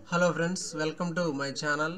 hello friends welcome to my channel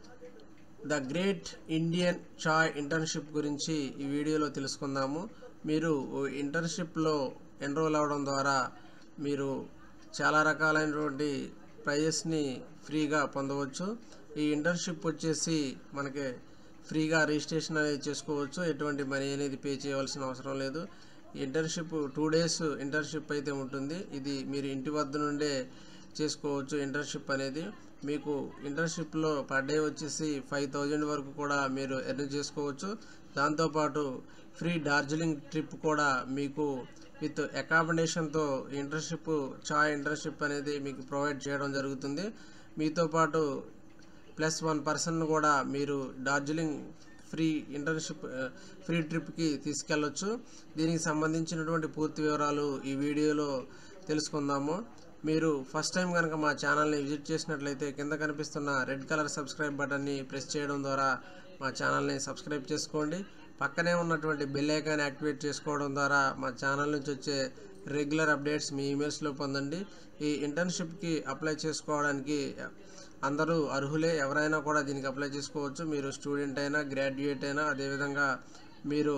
the great Indian chai internship గురించి ఈ వీడియోలో తెలుసుకుందాము మీరు ఇంటర్న్షిప్లో ఎన్రోల్ అవ్వడం ద్వారా మీరు చాలా రకాలైనటువంటి ప్రైజెస్ని ఫ్రీగా పొందవచ్చు ఈ ఇంటర్న్షిప్ వచ్చేసి మనకి ఫ్రీగా రిజిస్ట్రేషన్ అనేది చేసుకోవచ్చు ఎటువంటి మనీ అనేది పే చేయవలసిన అవసరం లేదు ఇంటర్న్షిప్ టూ డేస్ ఇంటర్న్షిప్ అయితే ఉంటుంది ఇది మీరు ఇంటి వద్ద నుండే చేసుకోవచ్చు ఇంటర్న్షిప్ అనేది మీకు ఇంటర్న్షిప్లో పర్ డే వచ్చేసి ఫైవ్ థౌజండ్ వరకు కూడా మీరు ఎర్న్ చేసుకోవచ్చు దాంతోపాటు ఫ్రీ డార్జిలింగ్ ట్రిప్ కూడా మీకు విత్ అకామిడేషన్తో ఇంటర్న్షిప్ చాయ్ ఇంటర్న్షిప్ అనేది మీకు ప్రొవైడ్ చేయడం జరుగుతుంది మీతో పాటు ప్లస్ వన్ పర్సన్ కూడా మీరు డార్జిలింగ్ ఫ్రీ ఇంటర్న్షిప్ ఫ్రీ ట్రిప్కి తీసుకెళ్ళొచ్చు దీనికి సంబంధించినటువంటి పూర్తి వివరాలు ఈ వీడియోలో తెలుసుకుందాము మీరు ఫస్ట్ టైం కనుక మా ఛానల్ని విజిట్ చేసినట్లయితే కింద కనిపిస్తున్న రెడ్ కలర్ సబ్స్క్రైబ్ బటన్ని ప్రెస్ చేయడం ద్వారా మా ఛానల్ని సబ్స్క్రైబ్ చేసుకోండి పక్కనే ఉన్నటువంటి బెల్ ఐకాన్ యాక్టివేట్ చేసుకోవడం ద్వారా మా ఛానల్ నుంచి వచ్చే రెగ్యులర్ అప్డేట్స్ మీ ఈమెయిల్స్లో పొందండి ఈ ఇంటర్న్షిప్కి అప్లై చేసుకోవడానికి అందరూ అర్హులే ఎవరైనా కూడా దీనికి అప్లై చేసుకోవచ్చు మీరు స్టూడెంట్ అయినా గ్రాడ్యుయేట్ అయినా అదేవిధంగా మీరు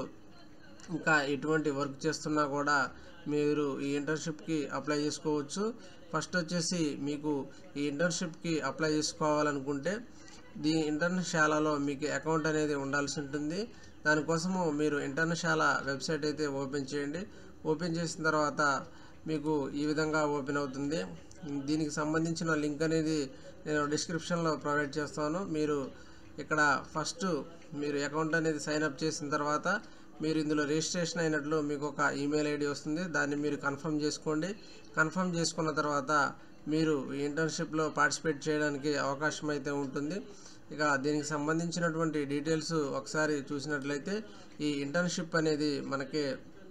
ఇంకా ఎటువంటి వర్క్ చేస్తున్నా కూడా మీరు ఈ ఇంటర్న్షిప్కి అప్లై చేసుకోవచ్చు ఫస్ట్ వచ్చేసి మీకు ఈ ఇంటర్న్షిప్కి అప్లై చేసుకోవాలనుకుంటే దీ ఇంటర్న్శాలలో మీకు అకౌంట్ అనేది ఉండాల్సి ఉంటుంది దానికోసము మీరు ఇంటర్న్శాల వెబ్సైట్ అయితే ఓపెన్ చేయండి ఓపెన్ చేసిన తర్వాత మీకు ఈ విధంగా ఓపెన్ అవుతుంది దీనికి సంబంధించిన లింక్ అనేది నేను డిస్క్రిప్షన్లో ప్రొవైడ్ చేస్తాను మీరు ఇక్కడ ఫస్ట్ మీరు అకౌంట్ అనేది సైన్ అప్ చేసిన తర్వాత మీరు ఇందులో రిజిస్ట్రేషన్ అయినట్లు మీకు ఒక ఈమెయిల్ ఐడి వస్తుంది దాన్ని మీరు కన్ఫర్మ్ చేసుకోండి కన్ఫర్మ్ చేసుకున్న తర్వాత మీరు ఈ ఇంటర్న్షిప్లో పార్టిసిపేట్ చేయడానికి అవకాశం అయితే ఉంటుంది ఇక దీనికి సంబంధించినటువంటి డీటెయిల్స్ ఒకసారి చూసినట్లయితే ఈ ఇంటర్న్షిప్ అనేది మనకి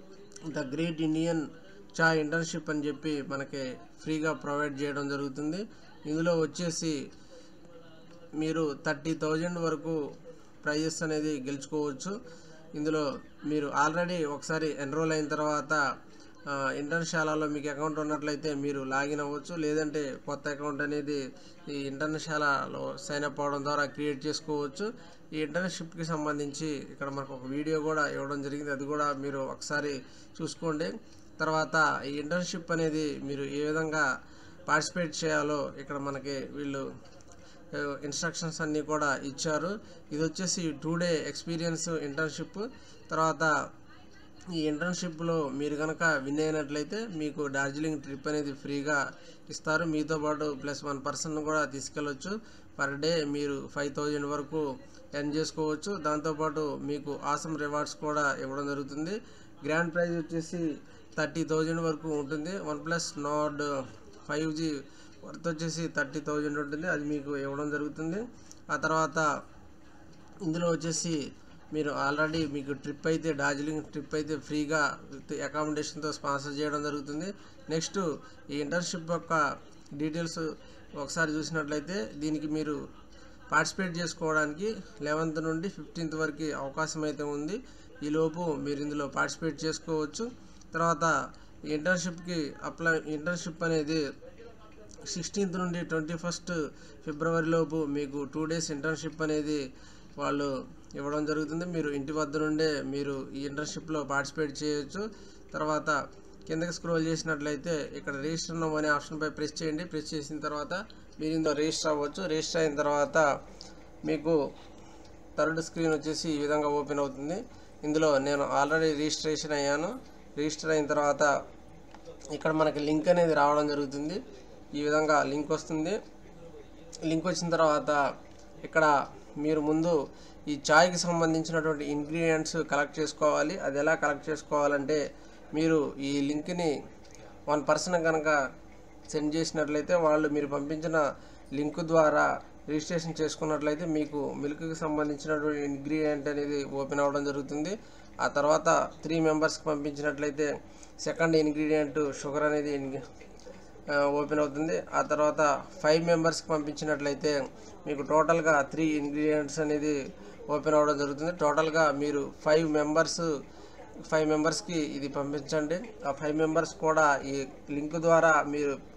the great Indian chai internship అని చెప్పి మనకి ఫ్రీగా ప్రొవైడ్ చేయడం జరుగుతుంది ఇందులో వచ్చేసి మీరు థర్టీ థౌజండ్ వరకు ప్రైజెస్ అనేది గెలుచుకోవచ్చు ఇందులో మీరు ఆల్రెడీ ఒకసారి ఎన్రోల్ అయిన తర్వాత ఇంటర్న్శాలలో మీకు అకౌంట్ ఉన్నట్లయితే మీరు లాగిన్ అవ్వచ్చు లేదంటే కొత్త అకౌంట్ అనేది ఈ ఇంటర్న్శాలలో సైన్ అప్ అవడం ద్వారా క్రియేట్ చేసుకోవచ్చు ఈ ఇంటర్న్షిప్కి సంబంధించి ఇక్కడ మనకు ఒక వీడియో కూడా ఇవ్వడం జరిగింది అది కూడా మీరు ఒకసారి చూసుకోండి తర్వాత ఈ ఇంటర్న్షిప్ అనేది మీరు ఏ విధంగా పార్టిసిపేట్ చేయాలో ఇక్కడ మనకి వీళ్ళు ఇన్స్ట్రక్షన్స్ అన్నీ కూడా ఇచ్చారు ఇది వచ్చేసి టూ డే ఎక్స్పీరియన్స్ ఇంటర్న్షిప్ తర్వాత ఈ ఇంటర్న్షిప్లో మీరు కనుక విన్ అయినట్లయితే మీకు డార్జిలింగ్ ట్రిప్ అనేది ఫ్రీగా ఇస్తారు మీతో పాటు ప్లస్ వన్ పర్సన్ కూడా తీసుకెళ్ళొచ్చు పర్ డే మీరు ఫైవ్ థౌజండ్ వరకు ఎర్న్ చేసుకోవచ్చు దాంతోపాటు మీకు ఆసమ్ రివార్డ్స్ కూడా ఇవ్వడం జరుగుతుంది గ్రాండ్ ప్రైజ్ వచ్చేసి థర్టీ థౌజండ్ వరకు ఉంటుంది OnePlus Nord five G worth వచ్చేసి థర్టీ థౌజండ్ ఉంటుంది అది మీకు ఇవ్వడం జరుగుతుంది ఆ తర్వాత ఇందులో వచ్చేసి మీరు ఆల్రెడీ మీకు ట్రిప్ అయితే డార్జిలింగ్ ట్రిప్ అయితే ఫ్రీగా విత్ అకామిడేషన్తో స్పాన్సర్ చేయడం జరుగుతుంది నెక్స్ట్ ఈ ఇంటర్న్షిప్ యొక్క డీటెయిల్స్ ఒకసారి చూసినట్లయితే దీనికి మీరు పార్టిసిపేట్ చేసుకోవడానికి లెవెన్త్ నుండి ఫిఫ్టీన్త్ వరకు అవకాశం అయితే ఉంది ఈలోపు మీరు ఇందులో పార్టిసిపేట్ చేసుకోవచ్చు తర్వాత ఇంటర్న్షిప్కి అప్లై ఇంటర్న్షిప్ అనేది సిక్స్టీన్త్ నుండి ట్వంటీ ఫస్ట్ ఫిబ్రవరి లోపు మీకు టూ డేస్ ఇంటర్న్షిప్ అనేది వాళ్ళు ఇవ్వడం జరుగుతుంది మీరు ఇంటి వద్ద నుండే మీరు ఈ ఇంటర్న్షిప్లో పార్టిసిపేట్ చేయొచ్చు తర్వాత కిందకి స్క్రోల్ చేసినట్లయితే ఇక్కడ రిజిస్టర్ నో అనే ఆప్షన్పై ప్రెస్ చేయండి ప్రెస్ చేసిన తర్వాత మీరు ఇందులో రిజిస్టర్ అవ్వచ్చు రిజిస్టర్ అయిన తర్వాత మీకు థర్డ్ స్క్రీన్ వచ్చేసి ఈ విధంగా ఓపెన్ అవుతుంది ఇందులో నేను ఆల్రెడీ రిజిస్ట్రేషన్ అయ్యాను రిజిస్టర్ అయిన తర్వాత ఇక్కడ మనకి లింక్ అనేది రావడం జరుగుతుంది ఈ విధంగా లింక్ వస్తుంది లింక్ వచ్చిన తర్వాత ఇక్కడ మీరు ముందు ఈ చాయ్కి సంబంధించినటువంటి ఇంగ్రీడియంట్స్ కలెక్ట్ చేసుకోవాలి అది ఎలా కలెక్ట్ చేసుకోవాలంటే మీరు ఈ లింక్ని వన్ పర్సన్ కనుక సెండ్ చేసినట్లయితే వాళ్ళు మీరు పంపించిన లింక్ ద్వారా రిజిస్ట్రేషన్ చేసుకున్నట్లయితే మీకు మిల్క్కి సంబంధించినటువంటి ఇంగ్రీడియంట్ అనేది ఓపెన్ అవ్వడం జరుగుతుంది ఆ తర్వాత త్రీ మెంబర్స్కి పంపించినట్లయితే సెకండ్ ఇంగ్రీడియంట్ షుగర్ అనేది ఓపెన్ అవుతుంది ఆ తర్వాత ఫైవ్ మెంబర్స్కి పంపించినట్లయితే మీకు టోటల్గా త్రీ ఇంగ్రీడియంట్స్ అనేది ఓపెన్ అవ్వడం జరుగుతుంది టోటల్గా మీరు ఫైవ్ మెంబర్స్ ఫైవ్ మెంబర్స్కి ఇది పంపించండి ఆ ఫైవ్ మెంబర్స్ కూడా ఈ లింక్ ద్వారా మీరు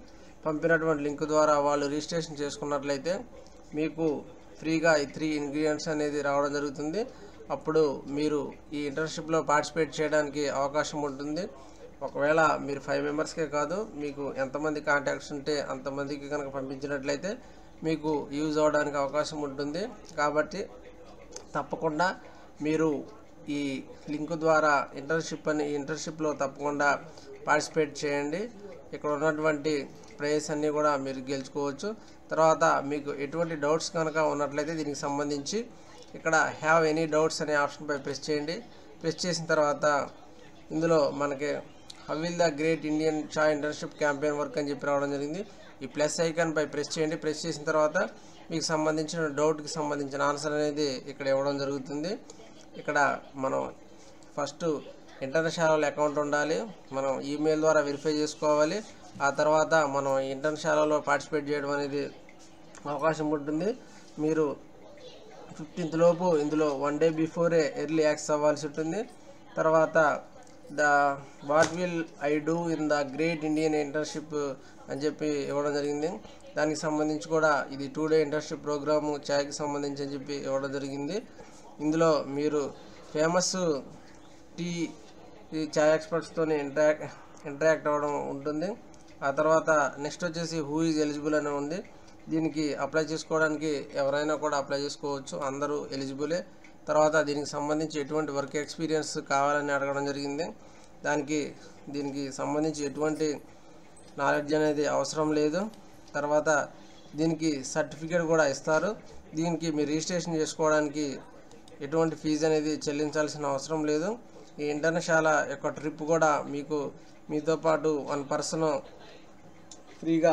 పంపినటువంటి లింక్ ద్వారా వాళ్ళు రిజిస్ట్రేషన్ చేసుకున్నట్లయితే మీకు ఫ్రీగా ఈ త్రీ ఇంగ్రీడియంట్స్ అనేది రావడం జరుగుతుంది అప్పుడు మీరు ఈ ఇంటర్న్షిప్లో పార్టిసిపేట్ చేయడానికి అవకాశం ఉంటుంది ఒకవేళ మీరు ఫైవ్ మెంబర్స్కే కాదు మీకు ఎంతమంది కాంటాక్ట్స్ ఉంటే అంతమందికి కనుక పంపించినట్లయితే మీకు యూజ్ అవ్వడానికి అవకాశం ఉంటుంది కాబట్టి తప్పకుండా మీరు ఈ లింక్ ద్వారా ఇంటర్న్షిప్ అని ఇంటర్న్షిప్లో తప్పకుండా పార్టిసిపేట్ చేయండి ఇక్కడ ఉన్నటువంటి ప్రైజెస్ అన్నీ కూడా మీరు గెలుచుకోవచ్చు తర్వాత మీకు ఎటువంటి డౌట్స్ కనుక ఉన్నట్లయితే దీనికి సంబంధించి ఇక్కడ హ్యావ్ ఎనీ డౌట్స్ అనే ఆప్షన్పై ప్రెస్ చేయండి ప్రెస్ చేసిన తర్వాత ఇందులో మనకి హవిల్ the great Indian chai internship campaign work అని చెప్పి రావడం జరిగింది ఈ ప్లస్ ఐకాన్ పై ప్రెస్ చేయండి ప్రెస్ చేసిన తర్వాత మీకు సంబంధించిన డౌట్కి సంబంధించిన ఆన్సర్ అనేది ఇక్కడ ఇవ్వడం జరుగుతుంది ఇక్కడ మనం ఫస్ట్ ఇంటర్నశాలలో అకౌంట్ ఉండాలి మనం ఈమెయిల్ ద్వారా వెరిఫై చేసుకోవాలి ఆ తర్వాత మనం ఇంటర్నశాలలో పార్టిసిపేట్ చేయడం అనేది అవకాశం ఉంటుంది మీరు ఫిఫ్టీన్త్ లోపు ఇందులో one day before early access అవ్వాల్సి ఉంటుంది తర్వాత the what will I do in the great Indian internship అని చెప్పి ఇవ్వడం జరిగింది దానికి సంబంధించి కూడా ఇది టూ డే ఇంటర్న్షిప్ ప్రోగ్రాము ఛాయ్కి సంబంధించి అని చెప్పి ఇవ్వడం జరిగింది ఇందులో మీరు ఫేమస్ టీ ఈ ఛాయ్ ఎక్స్పర్ట్స్తో ఇంటరాక్ట్ ఇంటరాక్ట్ అవ్వడం ఉంటుంది ఆ తర్వాత నెక్స్ట్ వచ్చేసి హూ ఈజ్ ఎలిజిబుల్ అని ఉంది దీనికి అప్లై చేసుకోవడానికి ఎవరైనా కూడా అప్లై చేసుకోవచ్చు అందరూ ఎలిజిబులే తర్వాత దీనికి సంబంధించి ఎటువంటి వర్క్ ఎక్స్పీరియన్స్ కావాలని అడగడం జరిగింది దానికి దీనికి సంబంధించి ఎటువంటి నాలెడ్జ్ అనేది అవసరం లేదు తర్వాత దీనికి సర్టిఫికేట్ కూడా ఇస్తారు దీనికి మీరు రిజిస్ట్రేషన్ చేసుకోవడానికి ఎటువంటి ఫీజు అనేది చెల్లించాల్సిన అవసరం లేదు ఈ ఇంటర్నశాల యొక్క ట్రిప్ కూడా మీకు మీతో పాటు వన్ పర్సన్ ఫ్రీగా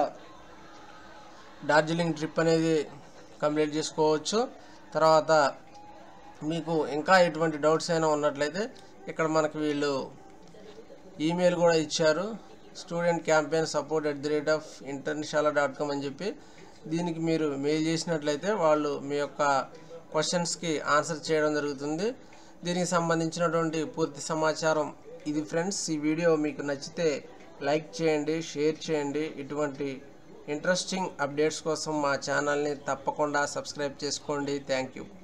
డార్జిలింగ్ ట్రిప్ అనేది కంప్లీట్ చేసుకోవచ్చు తర్వాత మీకు ఇంకా ఎటువంటి డౌట్స్ అయినా ఉన్నట్లయితే ఇక్కడ మనకు వీళ్ళు ఈమెయిల్ కూడా ఇచ్చారు student campaign support at the rate of Internshala dot com అని చెప్పి దీనికి మీరు మెయిల్ చేసినట్లయితే వాళ్ళు మీ యొక్క క్వశ్చన్స్కి ఆన్సర్ చేయడం జరుగుతుంది దీనికి సంబంధించినటువంటి పూర్తి సమాచారం ఇది ఫ్రెండ్స్ ఈ వీడియో మీకు నచ్చితే లైక్ చేయండి షేర్ చేయండి ఇటువంటి ఇంట్రెస్టింగ్ అప్డేట్స్ కోసం మా ఛానల్ని తప్పకుండా సబ్స్క్రైబ్ చేసుకోండి థ్యాంక్ యూ